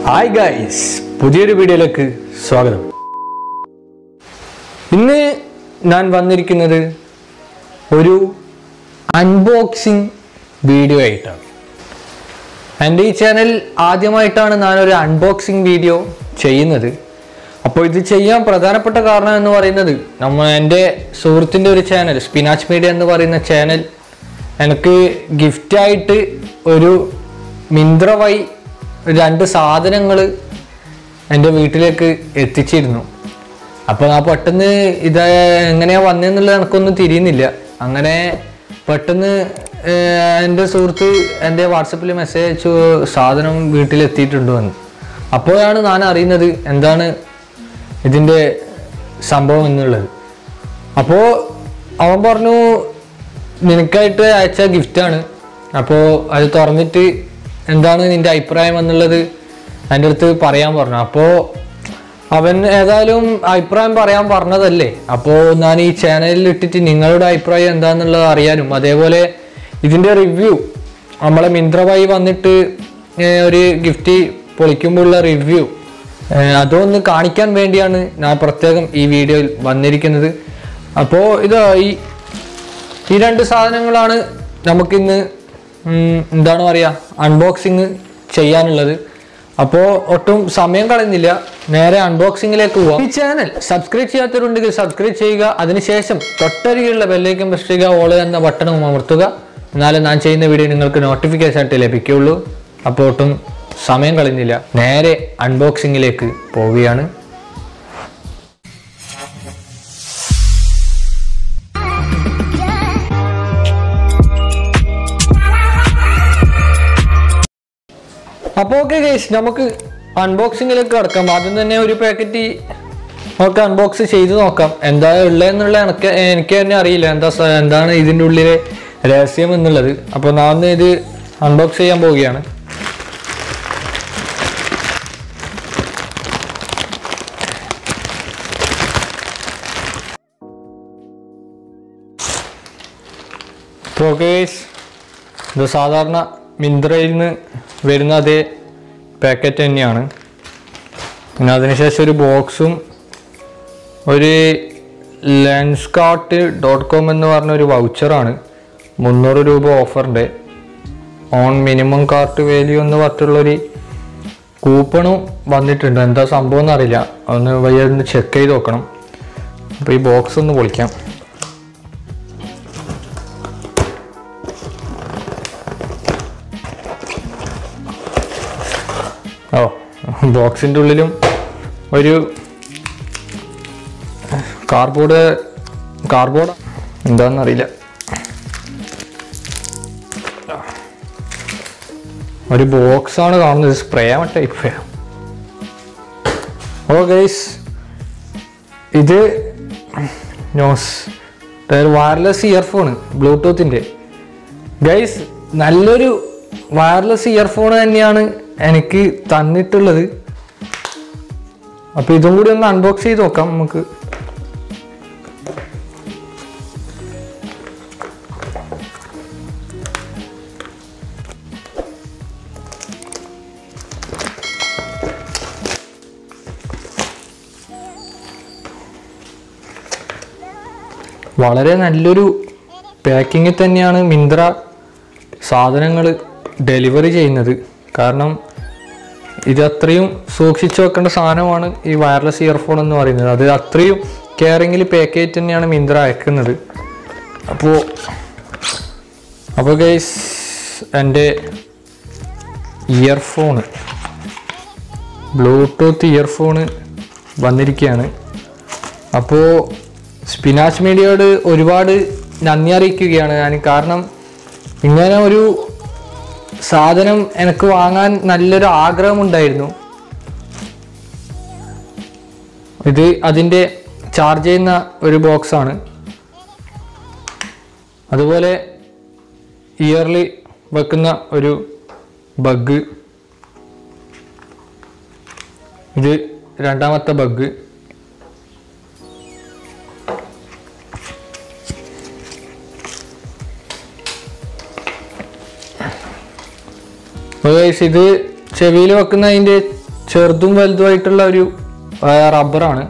hi guys പുതിയൊരു വീഡിയോയിലേക്ക് സ്വാഗതം ഇന്ന് ഞാൻ വന്നിരിക്കുന്നത് ഒരു അൺബോക്സിങ് വീഡിയോ ആയിട്ടാണ് എൻ്റെ ഈ ചാനൽ ആദ്യമായിട്ടാണ് ഞാനൊരു അൺബോക്സിങ് വീഡിയോ ചെയ്യുന്നത് അപ്പോൾ ഇത് ചെയ്യാൻ പ്രധാനപ്പെട്ട കാരണം എന്ന് പറയുന്നത് നമ്മ എൻ്റെ സുഹൃത്തിൻ്റെ ഒരു ചാനൽ സ്പിനാച്ച് മീഡിയ എന്ന് പറയുന്ന ചാനൽ എനിക്ക് ഗിഫ്റ്റായിട്ട് ഒരു മിന്ത്ര വഴി രണ്ട് സാധനങ്ങൾ എൻ്റെ വീട്ടിലേക്ക് എത്തിച്ചിരുന്നു അപ്പോൾ ആ പെട്ടെന്ന് ഇത് എങ്ങനെയാ വന്നതെന്നുള്ളത് എനിക്കൊന്നും തിരിയുന്നില്ല അങ്ങനെ പെട്ടെന്ന് ഏർ, എൻ്റെ സുഹൃത്ത് എൻ്റെ വാട്സപ്പിൽ മെസ്സേജ് അയച്ചു സാധനം വീട്ടിലെത്തിയിട്ടുണ്ട് എന്ന് അപ്പോഴാണ് ഞാൻ അറിയുന്നത് എന്താണ് ഇതിൻ്റെ സംഭവം എന്നുള്ളത് അപ്പോൾ അവൻ പറഞ്ഞു നിനക്കായിട്ട് അയച്ച ഗിഫ്റ്റാണ് അപ്പോൾ അത് തുറന്നിട്ട് എന്താണ് നിൻ്റെ അഭിപ്രായം എന്നുള്ളത് എൻ്റെ അടുത്ത് പറയാൻ പറഞ്ഞു അപ്പോൾ അവൻ ഏതായാലും അഭിപ്രായം പറയാൻ പറഞ്ഞതല്ലേ അപ്പോൾ ഞാൻ ഈ ചാനലിൽ ഇട്ടിട്ട് നിങ്ങളുടെ അഭിപ്രായം എന്താണെന്നുള്ളത് അറിയാനും അതേപോലെ ഇതിൻ്റെ റിവ്യൂ നമ്മളെ മിന്ത്ര വഴി വന്നിട്ട് ഏർ, ഒരു ഗിഫ്റ്റ് പൊളിക്കുമ്പോഴുള്ള റിവ്യൂ അതൊന്ന് കാണിക്കാൻ വേണ്ടിയാണ് ഞാൻ പ്രത്യേകം ഈ വീഡിയോയിൽ വന്നിരിക്കുന്നത് അപ്പോൾ ഇത് ഈ ഈ രണ്ട് സാധനങ്ങളാണ് നമുക്കിന്ന് ഉം, എന്താണ് പറയുക അൺബോക്സിങ് ചെയ്യാനുള്ളത് അപ്പോൾ ഒട്ടും സമയം കളയുന്നില്ല നേരെ അൺബോക്സിങ്ങിലേക്ക് പോവാം ഈ ചാനൽ സബ്സ്ക്രൈബ് ചെയ്യാത്തവരുണ്ടെങ്കിൽ സബ്സ്ക്രൈബ് ചെയ്യുക അതിനുശേഷം തൊട്ടരികെയുള്ള ബെല്ലേക്കും പ്രസ് ചെയ്യുക ഓള് എന്ന ബട്ടണും അമർത്തുക എന്നാലും ഞാൻ ചെയ്യുന്ന വീഡിയോ നിങ്ങൾക്ക് നോട്ടിഫിക്കേഷൻ ആയിട്ട് ലഭിക്കുകയുള്ളൂ അപ്പോൾ ഒട്ടും സമയം കളയുന്നില്ല നേരെ അൺബോക്സിങ്ങിലേക്ക് പോവുകയാണ് അപ്പോൾ ഓക്കെ ഗൈസ് നമുക്ക് അൺബോക്സിങ്ങിലേക്ക് കിടക്കാം ആദ്യം തന്നെ ഒരു പാക്കറ്റ് നമുക്ക് അൺബോക്സ് ചെയ്ത് നോക്കാം എന്താ ഉള്ളതെന്നുള്ള എനിക്ക് എനിക്ക് തന്നെ അറിയില്ല എന്താ സ- എന്താണ് ഇതിൻ്റെ ഉള്ളിലെ രഹസ്യം എന്നുള്ളത് അപ്പോൾ ഞാൻ ഇത് അൺബോക്സ് ചെയ്യാൻ പോവുകയാണ് അപ്പോൾ ഗൈസ് ഇത് സാധാരണ മിന്ത്രയിൽ നിന്ന് വരുന്ന അതേ പാക്കറ്റ് തന്നെയാണ് പിന്നെ അതിനുശേഷം ഒരു ബോക്സും ഒരു ലെൻസ് കാർട്ട് ഡോട്ട് കോം എന്ന് പറഞ്ഞ ഒരു വൗച്ചറാണ് മുന്നൂറ് രൂപ ഓഫറിൻ്റെ ഓൺ മിനിമം കാർട്ട് വാല്യൂ എന്ന് പറഞ്ഞിട്ടുള്ളൊരു കൂപ്പണും വന്നിട്ടുണ്ട് എന്താ സംഭവം എന്നറിയില്ല ഒന്ന് വയ്യ ഒന്ന് ചെക്ക് ചെയ്ത് നോക്കണം അപ്പോൾ ഈ ബോക്സ് ഒന്ന് പൊളിക്കാം ഓ ബോക്സിൻ്റെ ഉള്ളിലും ഒരു കാർബോർഡ് കാർബോർഡ് എന്താണെന്നറിയില്ല ഒരു ബോക്സ് ആണ് കാണുന്നത് സ്പ്രേ ടൈപ്പ് ഓ ഗൈസ് ഇത് നോസ് വയർലെസ് ഇയർഫോൺ ബ്ലൂടൂത്തിൻ്റെ ഗൈസ് നല്ലൊരു വയർലെസ് ഇയർഫോൺ തന്നെയാണ് എനിക്ക് തന്നിട്ടുള്ളത് അപ്പൊ ഇതും കൂടി ഒന്ന് അൺബോക്സ് ചെയ്ത് നോക്കാം നമുക്ക് വളരെ നല്ലൊരു പാക്കിങ്ങിൽ തന്നെയാണ് മിന്ത്ര സാധനങ്ങൾ ഡെലിവറി ചെയ്യുന്നത് കാരണം ഇത് അത്രയും സൂക്ഷിച്ചു വെക്കേണ്ട സാധനമാണ് ഈ വയർലെസ് ഇയർഫോൺ എന്ന് പറയുന്നത് അത് അത്രയും കെയറിങ്ങിൽ പാക്കേജ് തന്നെയാണ് മിന്ത്ര അയക്കുന്നത് അപ്പോൾ അപ്പോൾ ഗൈസ് എൻ്റെ ഇയർഫോണ് ബ്ലൂടൂത്ത് ഇയർഫോണ് വന്നിരിക്കുകയാണ് അപ്പോൾ സ്പിനാച്ച് മീഡിയയോട് ഒരുപാട് നന്ദി അറിയിക്കുകയാണ് ഞാൻ കാരണം ഇങ്ങനെ ഒരു സാധനം എനിക്ക് വാങ്ങാൻ നല്ലൊരു ആഗ്രഹമുണ്ടായിരുന്നു ഇത് അതിൻ്റെ ചാർജ് ചെയ്യുന്ന ഒരു ബോക്സ് ആണ് അതുപോലെ ഇയർലി വെക്കുന്ന ഒരു ബഗ് ഇത് രണ്ടാമത്തെ ബഗ് അപ്പോൾ guys ഇത് ചെവിയിൽ വെക്കുന്ന അതിൻ്റെ ചെറുതും വലുതുമായിട്ടുള്ള ഒരു ആ, റബ്ബറാണ്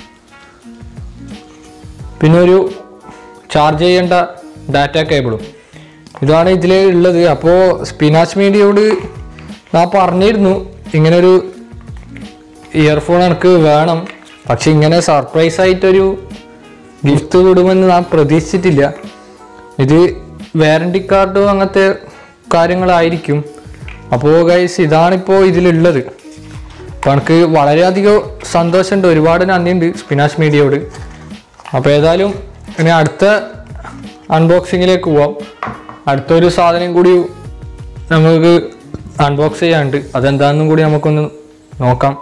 പിന്നെ ഒരു ചാർജ് ചെയ്യേണ്ട ഡാറ്റ കേബിളും ഇതാണ് ഇതിൽ ഉള്ളത് അപ്പോൾ സ്പിനാച്ച് മീഡിയയോട് ഞാൻ പറഞ്ഞിരുന്നു ഇങ്ങനൊരു ഇയർഫോൺ എനിക്ക് വേണം പക്ഷെ ഇങ്ങനെ സർപ്രൈസ് ആയിട്ടൊരു ഗിഫ്റ്റ് വിടുമെന്ന് ഞാൻ പ്രതീക്ഷിച്ചിട്ടില്ല ഇത് വാറണ്ടി കാർഡും അങ്ങനത്തെ കാര്യങ്ങളായിരിക്കും അപ്പോൾ ഗൈസ് ഇതാണിപ്പോൾ ഇതിലുള്ളത് അപ്പോൾ എനിക്ക് വളരെയധികം സന്തോഷമുണ്ട് ഒരുപാട് നന്ദിയുണ്ട് സ്പിനാച്ച് മീഡിയയോട് അപ്പോൾ ഏതായാലും ഇനി അടുത്ത അൺബോക്സിങ്ങിലേക്ക് പോവാം അടുത്തൊരു സാധനം കൂടി നമുക്ക് അൺബോക്സ് ചെയ്യാനുണ്ട് അതെന്താണെന്നും കൂടി നമുക്കൊന്ന് നോക്കാം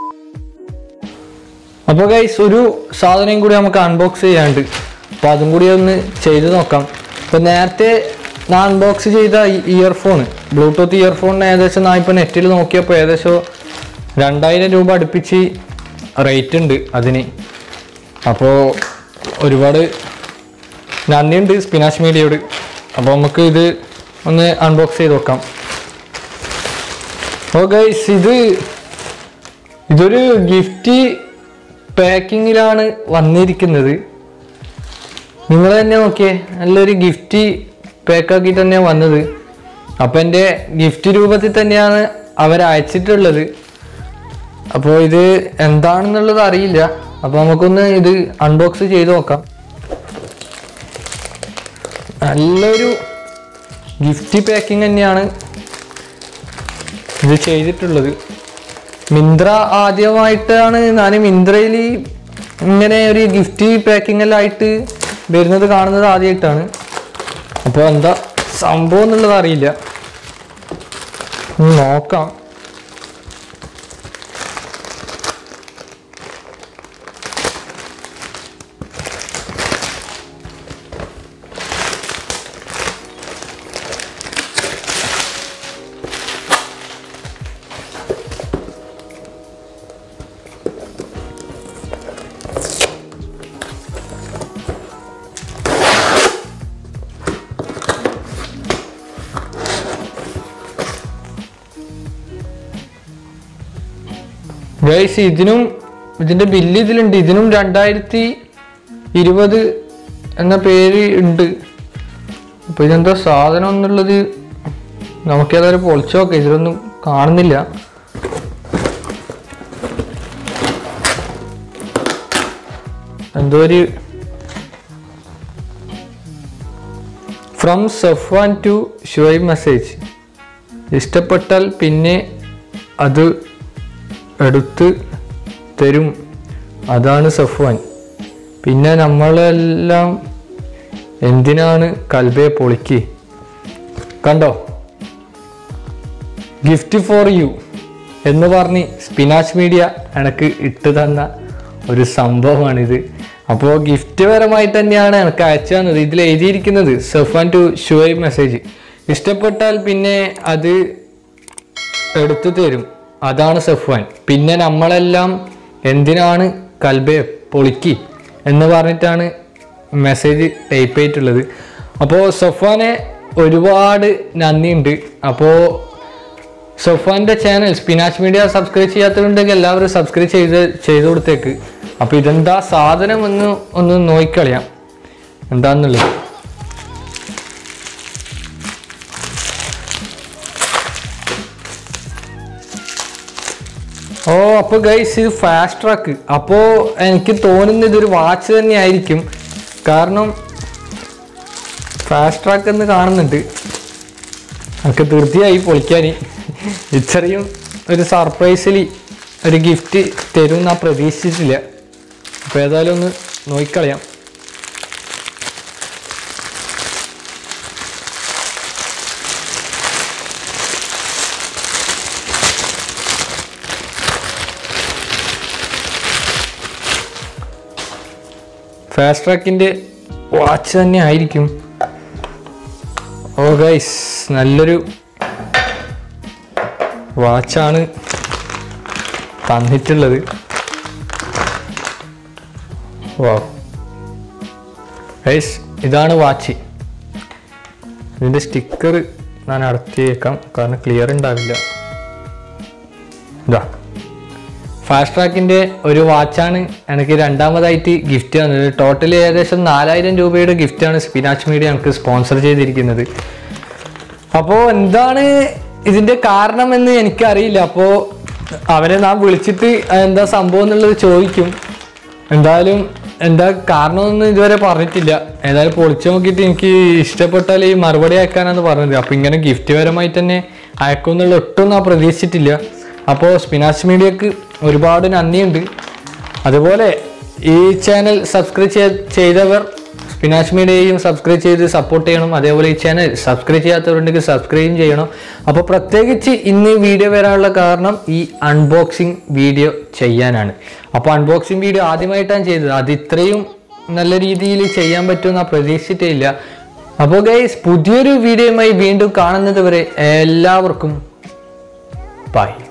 അപ്പോൾ ഗൈസ് ഒരു സാധനം കൂടി നമുക്ക് അൺബോക്സ് ചെയ്യാനുണ്ട് അപ്പോൾ അതും കൂടി ഒന്ന് ചെയ്ത് നോക്കാം ഇപ്പോൾ നേരത്തെ ഞാൻ അൺബോക്സ് ചെയ്ത ഇയർഫോൺ ബ്ലൂടൂത്ത് ഇയർഫോണിന് ഏകദേശം ഞാൻ ഇപ്പോൾ നെറ്റിൽ നോക്കിയപ്പോൾ ഏകദേശം രണ്ടായിരം രൂപ അടുപ്പിച്ച് റേറ്റ് ഉണ്ട് അതിന് അപ്പോൾ ഒരുപാട് നന്ദിയുണ്ട് സ്പിനാഷ് മീഡിയയോട് അപ്പോൾ നമുക്ക് ഇത് ഒന്ന് അൺബോക്സ് ചെയ്ത് നോക്കാം ഓ ഗൈസ് ഇത് ഇതൊരു ഗിഫ്റ്റ് പാക്കിങ്ങിലാണ് വന്നിരിക്കുന്നത് നിങ്ങൾ തന്നെ നോക്കിയേ നല്ലൊരു ഗിഫ്റ്റ് പാക്കാക്കിയിട്ട് തന്നെയാണ് വന്നത് അപ്പം എൻ്റെ ഗിഫ്റ്റ് രൂപത്തിൽ തന്നെയാണ് അവർ അയച്ചിട്ടുള്ളത് അപ്പോൾ ഇത് എന്താണെന്നുള്ളത് അറിയില്ല അപ്പോൾ നമുക്കൊന്ന് ഇത് അൺബോക്സ് ചെയ്ത് നോക്കാം നല്ലൊരു ഗിഫ്റ്റ് പാക്കിംഗ് തന്നെയാണ് ഇത് ചെയ്തിട്ടുള്ളത് മിന്ത്ര ആദ്യമായിട്ടാണ് ഞാൻ മിന്ത്രയിൽ ഇങ്ങനെ ഒരു ഗിഫ്റ്റ് പാക്കിംഗ് എല്ലാം ആയിട്ട് വരുന്നത് കാണുന്നത് ആദ്യമായിട്ടാണ് അപ്പോൾ എന്താ സംഭവം എന്നുള്ളത് അറിയില്ല ഒന്ന് നോക്കാം ഗൈസ് ഇതിനും ഇതിന്റെ ബില്ല് ഇതിലുണ്ട് ഇതിനും രണ്ടായിരത്തി ഇരുപത് എന്ന പേര് ഉണ്ട് അപ്പൊ ഇതെന്താ സാധനം എന്നുള്ളത് നമുക്ക് ഏതായാലും പൊളിച്ചു നോക്കാം ഇതിലൊന്നും കാണുന്നില്ല എന്തോ ഒരു from Safwan to Shuaib message ഇഷ്ടപ്പെട്ടാൽ പിന്നെ അത് എടുത്ത് തരും അതാണ് സഫ്വാൻ പിന്നെ നമ്മളെല്ലാം എന്തിനാണ് കൽബയെ പൊളിക്ക് കണ്ടോ ഗിഫ്റ്റ് ഫോർ യു എന്ന് പറഞ്ഞ് സ്പിനാച്ച് മീഡിയ എനക്ക് ഇട്ട് തന്ന ഒരു സംഭവമാണിത് അപ്പോൾ ഗിഫ്റ്റ് പരമായിട്ട് തന്നെയാണ് എനിക്ക് അയച്ചു തന്നത് ഇതിൽ എഴുതിയിരിക്കുന്നത് സഫാൻ ടു ഷുവൈബ് മെസ്സേജ് ഇഷ്ടപ്പെട്ടാൽ പിന്നെ അത് എടുത്തു തരും അതാണ് സഫ്വാൻ പിന്നെ നമ്മളെല്ലാം എന്തിനാണ് കൽബെ പൊളിക്കി എന്ന് പറഞ്ഞിട്ടാണ് മെസ്സേജ് ടൈപ്പ് ചെയ്തിട്ടുള്ളത് അപ്പോൾ സഫ്വാനെ ഒരുപാട് നന്ദിയുണ്ട് അപ്പോൾ സഫ്വാൻ്റെ ചാനൽ സ്പിനാച്ച് മീഡിയ സബ്സ്ക്രൈബ് ചെയ്യാത്തതുണ്ടെങ്കിൽ എല്ലാവരും സബ്സ്ക്രൈബ് ചെയ്ത് ചെയ്ത് കൊടുത്തേക്ക് അപ്പോൾ ഇതെന്താ സാധനം എന്ന് ഒന്ന് നോക്കിക്കളയാം എന്താന്നുള്ളത് ഓ അപ്പോൾ ഗൈസ് ഇത് ഫാസ്റ്റ് ട്രാക്ക് അപ്പോൾ എനിക്ക് തോന്നുന്നത് ഇതൊരു വാച്ച് തന്നെയായിരിക്കും കാരണം ഫാസ്റ്റ് ട്രാക്ക് എന്ന് കാണുന്നുണ്ട് എനിക്ക് തീർച്ചയായി പൊളിക്കാൻ ഇത്രയും ഒരു സർപ്രൈസിൽ ഒരു ഗിഫ്റ്റ് തരും ഞാൻ പ്രതീക്ഷിച്ചിട്ടില്ല അപ്പോൾ ഏതായാലും ഒന്ന് നോക്കിക്കളയാം ഫാസ്റ്റ് ട്രാക്കിൻ്റെ വാച്ച് തന്നെ ആയിരിക്കും ഓ ഗൈസ് നല്ലൊരു വാച്ചാണ് തന്നിട്ടുള്ളത് വാ ഗൈസ് ഇതാണ് വാച്ച് ഇതിൻ്റെ സ്റ്റിക്കർ ഞാൻ അടച്ചേക്കാം കാരണം ക്ലിയർ ഉണ്ടാവില്ല ഇതാ ഫാസ്റ്റ് ട്രാക്കിൻ്റെ ഒരു വാച്ചാണ് എനിക്ക് രണ്ടാമതായിട്ട് ഗിഫ്റ്റ് തന്നത് ടോട്ടൽ ഏകദേശം നാലായിരം രൂപയുടെ ഗിഫ്റ്റാണ് സ്പിനാച്ച് മീഡിയ എനിക്ക് സ്പോൺസർ ചെയ്തിരിക്കുന്നത് അപ്പോൾ എന്താണ് ഇതിൻ്റെ കാരണം എന്ന് എനിക്കറിയില്ല അപ്പോൾ അവരെ നാം വിളിച്ചിട്ട് എന്താ സംഭവം എന്നുള്ളത് ചോദിക്കും എന്തായാലും എന്താ കാരണമൊന്നും ഇതുവരെ പറഞ്ഞിട്ടില്ല ഏതായാലും പൊളിച്ചു നോക്കിയിട്ട് എനിക്ക് ഇഷ്ടപ്പെട്ടാൽ ഈ മറുപടി അയക്കാനാണ് പറഞ്ഞത് അപ്പോൾ ഇങ്ങനെ ഗിഫ്റ്റ് പരമായിട്ട് തന്നെ അയക്കും എന്നുള്ള ഒട്ടും ഞാൻ പ്രതീക്ഷിച്ചിട്ടില്ല അപ്പോൾ സ്പിനാച്ച് മീഡിയക്ക് ഒരുപാട് നന്ദിയുണ്ട് അതുപോലെ ഈ ചാനൽ സബ്സ്ക്രൈബ് ചെയ്തവർ സ്പിനാച്ച് മീഡിയയും സബ്സ്ക്രൈബ് ചെയ്ത് സപ്പോർട്ട് ചെയ്യണം അതേപോലെ ഈ ചാനൽ സബ്സ്ക്രൈബ് ചെയ്യാത്തവരുണ്ടെങ്കിൽ സബ്സ്ക്രൈബും ചെയ്യണം അപ്പോൾ പ്രത്യേകിച്ച് ഇന്ന് വീഡിയോ വരാനുള്ള കാരണം ഈ അൺബോക്സിങ് വീഡിയോ ചെയ്യാനാണ് അപ്പോൾ അൺബോക്സിങ് വീഡിയോ ആദ്യമായിട്ടാണ് ചെയ്തത് അത് ഇത്രയും നല്ല രീതിയിൽ ചെയ്യാൻ പറ്റുമെന്ന് പ്രതീക്ഷിച്ചിട്ടേ ഇല്ല അപ്പോൾ ഗൈസ് പുതിയൊരു വീഡിയോയുമായി വീണ്ടും കാണുന്നത് വരെ എല്ലാവർക്കും ബൈ